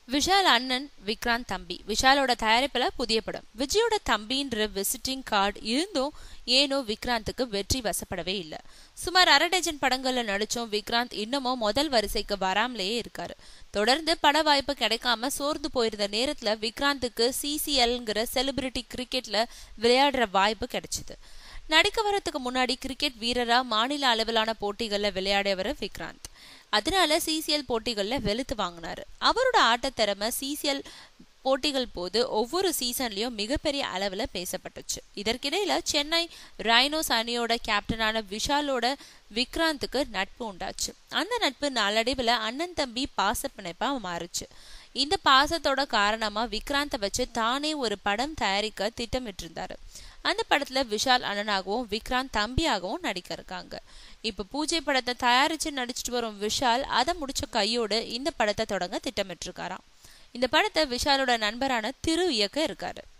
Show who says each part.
Speaker 1: விஷால் அண்ணன் விக்ராந்த் தம்பி விஷாலோட தயாரிப்புல புதிய படம் விஜயோட தம்பின்ற விசிட்டிங் கார்டு இருந்தும் ஏனோ விக்ராந்துக்கு வெற்றி வசப்படவே இல்லை சுமார் அரை டஜன் படங்கள்ல நடிச்சும் விக்ராந்த் இன்னமும் முதல் வரிசைக்கு வராமலேயே இருக்காரு தொடர்ந்து பட வாய்ப்பு கிடைக்காம சோர்ந்து போயிருந்த நேரத்துல விக்ராந்துக்கு சிசிஎல்ங்கிற செலிபிரிட்டி கிரிக்கெட்ல விளையாடுற வாய்ப்பு கிடைச்சது நடிக்க வரத்துக்கு முன்னாடி கிரிக்கெட் வீரரா மாநில அளவிலான போட்டிகள்ல விளையாடியவர் விக்ராந்த் அதனால சிசிஎல் போட்டிகள்ல வெளுத்து வாங்கினாரு அவரோட ஆட்டத்திறமை சிசிஎல் போட்டிகள் போது ஒவ்வொரு சீசன்லயும் மிகப்பெரிய அளவுல பேசப்பட்டுச்சு இதற்கிடையில சென்னை ரைனோஸ் அணியோட கேப்டனான விஷாலோட விக்ராந்துக்கு நட்பு உண்டாச்சு அந்த நட்பு நாளடைவுல அண்ணன் தம்பி பாச பிணைப்பா மாறுச்சு இந்த பாசத்தோட காரணமா விக்ராந்த வச்சு தானே ஒரு படம் தயாரிக்க திட்டமிட்டிருந்தாரு அந்த படத்துல விஷால் அண்ணனாகவும் விக்ராந்த் தம்பியாகவும் நடிக்க இருக்காங்க இப்ப பூஜை படத்தை தயாரிச்சு நடிச்சிட்டு வரும் விஷால் அதை முடிச்ச கையோடு இந்த படத்தை தொடங்க திட்டமிட்டிருக்காராம் இந்த படத்தை விஷாலோட நண்பரான திரு இயக்க இருக்காரு